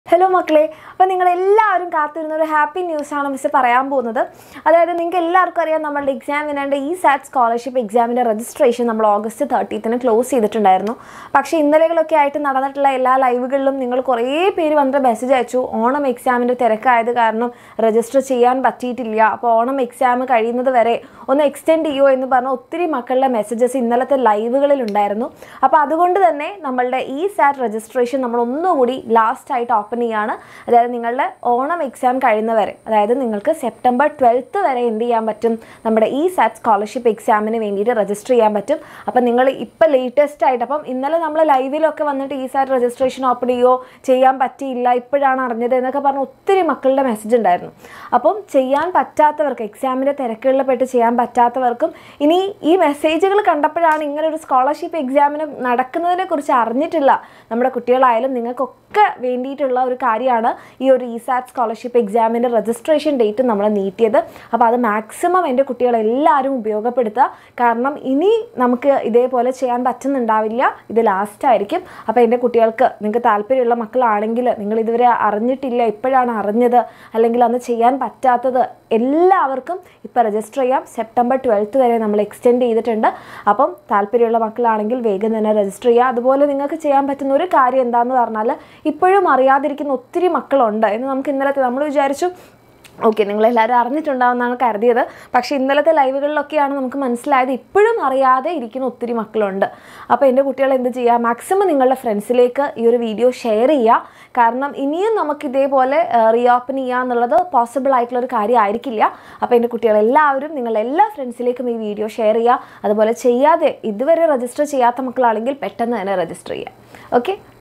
hello മക്കളെ അപ്പോൾ നിങ്ങൾ എല്ലാവരും കാത്തിരുന്ന ഒരു ഹാപ്പി ന്യൂസാണ് മിസ് പറയാൻ പോകുന്നത് അതായത് നിങ്ങൾക്ക് എല്ലാവർക്കും അറിയാം നമ്മളുടെ എക്സാം വിനാണ്ട് ഈ സാറ്റ് സ്കോളർഷിപ്പ് എക്സാമിൻ്റെ രജിസ്ട്രേഷൻ നമ്മൾ ഓഗസ്റ്റ് തേർട്ടീത്തിന് ക്ലോസ് ചെയ്തിട്ടുണ്ടായിരുന്നു പക്ഷേ ഇന്നലെകളൊക്കെ ആയിട്ട് നടന്നിട്ടുള്ള എല്ലാ ലൈവുകളിലും നിങ്ങൾ കുറേ പേര് വന്നിട്ട് മെസ്സേജ് അയച്ചു ഓണം എക്സാമിൻ്റെ തിരക്കായത് കാരണം രജിസ്റ്റർ ചെയ്യാൻ പറ്റിയിട്ടില്ല അപ്പോൾ ഓണം എക്സാം കഴിയുന്നത് വരെ ഒന്ന് എക്സ്റ്റെൻഡ് ചെയ്യുമോ എന്ന് പറഞ്ഞ ഒത്തിരി മക്കളുടെ മെസ്സേജസ് ഇന്നലത്തെ ലൈവുകളിൽ ഉണ്ടായിരുന്നു അപ്പോൾ അതുകൊണ്ട് തന്നെ നമ്മളുടെ ഈ സാറ്റ് രജിസ്ട്രേഷൻ നമ്മൾ ഒന്നുകൂടി ലാസ്റ്റ് ആയിട്ട് ഓപ്പൺ ചെയ്യാണ് അതായത് നിങ്ങളുടെ ഓണം എക്സാം കഴിയുന്നവരെ അതായത് നിങ്ങൾക്ക് സെപ്റ്റംബർ ട്വൽത്ത് വരെ എന്ത് ചെയ്യാൻ പറ്റും നമ്മുടെ ഈ സാറ്റ് സ്കോളർഷിപ്പ് എക്സാമിന് വേണ്ടിയിട്ട് രജിസ്റ്റർ ചെയ്യാൻ പറ്റും അപ്പം നിങ്ങൾ ഇപ്പം ലേറ്റസ്റ്റ് ആയിട്ട് അപ്പം ഇന്നലെ നമ്മൾ ലൈവിലൊക്കെ വന്നിട്ട് ഈ സാറ്റ് രജിസ്ട്രേഷൻ ഓപ്പൺ ചെയ്യുമോ ചെയ്യാൻ പറ്റിയില്ല ഇപ്പോഴാണ് അറിഞ്ഞത് എന്നൊക്കെ പറഞ്ഞ് ഒത്തിരി മക്കളുടെ മെസ്സേജ് ഉണ്ടായിരുന്നു അപ്പം ചെയ്യാൻ പറ്റാത്തവർക്ക് എക്സാമിൻ്റെ തിരക്കുകളിൽ പെട്ട് ചെയ്യാൻ പറ്റാത്തവർക്കും ഇനി ഈ മെസ്സേജുകൾ കണ്ടപ്പോഴാണ് ഇങ്ങനെ ഒരു സ്കോളർഷിപ്പ് എക്സാമിന് നടക്കുന്നതിനെ കുറിച്ച് അറിഞ്ഞിട്ടില്ല നമ്മുടെ കുട്ടികളായാലും നിങ്ങൾക്കൊക്കെ വേണ്ടിയിട്ടുള്ള ഒരു കാര്യമാണ് ഈ ഒരു ഇസാറ്റ് സ്കോളർഷിപ്പ് എക്സാമിൻ്റെ രജിസ്ട്രേഷൻ ഡേറ്റ് നമ്മൾ നീട്ടിയത് അപ്പോൾ അത് മാക്സിമം എൻ്റെ കുട്ടികളെല്ലാവരും ഉപയോഗപ്പെടുത്തുക കാരണം ഇനി നമുക്ക് ഇതേപോലെ ചെയ്യാൻ പറ്റുന്നുണ്ടാവില്ല ഇത് ലാസ്റ്റ് ആയിരിക്കും അപ്പോൾ എൻ്റെ കുട്ടികൾക്ക് നിങ്ങൾക്ക് താല്പര്യമുള്ള മക്കളാണെങ്കിൽ നിങ്ങൾ ഇതുവരെ അറിഞ്ഞിട്ടില്ല ഇപ്പോഴാണ് അറിഞ്ഞത് അല്ലെങ്കിൽ അന്ന് ചെയ്യാൻ പറ്റാത്തത് എല്ലാവർക്കും ഇപ്പോൾ രജിസ്റ്റർ ചെയ്യാം സെപ്റ്റംബർ ട്വൽത്ത് വരെ നമ്മൾ എക്സ്റ്റെൻഡ് ചെയ്തിട്ടുണ്ട് അപ്പം താല്പര്യമുള്ള മക്കളാണെങ്കിൽ വേഗം തന്നെ രജിസ്റ്റർ ചെയ്യുക അതുപോലെ നിങ്ങൾക്ക് ചെയ്യാൻ പറ്റുന്ന ഒരു കാര്യം എന്താണെന്ന് പറഞ്ഞാൽ ഇപ്പോഴും അറിയാതിരിക്കുന്ന ഒത്തിരി മക്കളുണ്ട് എന്ന് നമുക്ക് ഇന്നലത്തെ നമ്മൾ വിചാരിച്ചു ഓക്കെ നിങ്ങളെല്ലാവരും അറിഞ്ഞിട്ടുണ്ടാവുമെന്നാണ് കരുതിയത് പക്ഷേ ഇന്നലത്തെ ലൈവുകളിലൊക്കെയാണ് നമുക്ക് മനസ്സിലായത് ഇപ്പോഴും അറിയാതെ ഇരിക്കുന്ന ഒത്തിരി മക്കളുണ്ട് അപ്പോൾ എൻ്റെ കുട്ടികൾ എന്ത് ചെയ്യുക മാക്സിമം നിങ്ങളുടെ ഫ്രണ്ട്സിലേക്ക് ഈ ഒരു വീഡിയോ ഷെയർ ചെയ്യുക കാരണം ഇനിയും നമുക്ക് ഇതേപോലെ റീഓപ്പൺ ചെയ്യുക എന്നുള്ളത് പോസിബിൾ ആയിട്ടുള്ള ഒരു കാര്യമായിരിക്കില്ല അപ്പോൾ എൻ്റെ കുട്ടികളെല്ലാവരും നിങ്ങളുടെ എല്ലാ ഫ്രണ്ട്സിലേക്കും ഈ വീഡിയോ ഷെയർ ചെയ്യുക അതുപോലെ ചെയ്യാതെ ഇതുവരെ രജിസ്റ്റർ ചെയ്യാത്ത മക്കളാണെങ്കിൽ പെട്ടെന്ന് തന്നെ രജിസ്റ്റർ ചെയ്യുക ഓക്കെ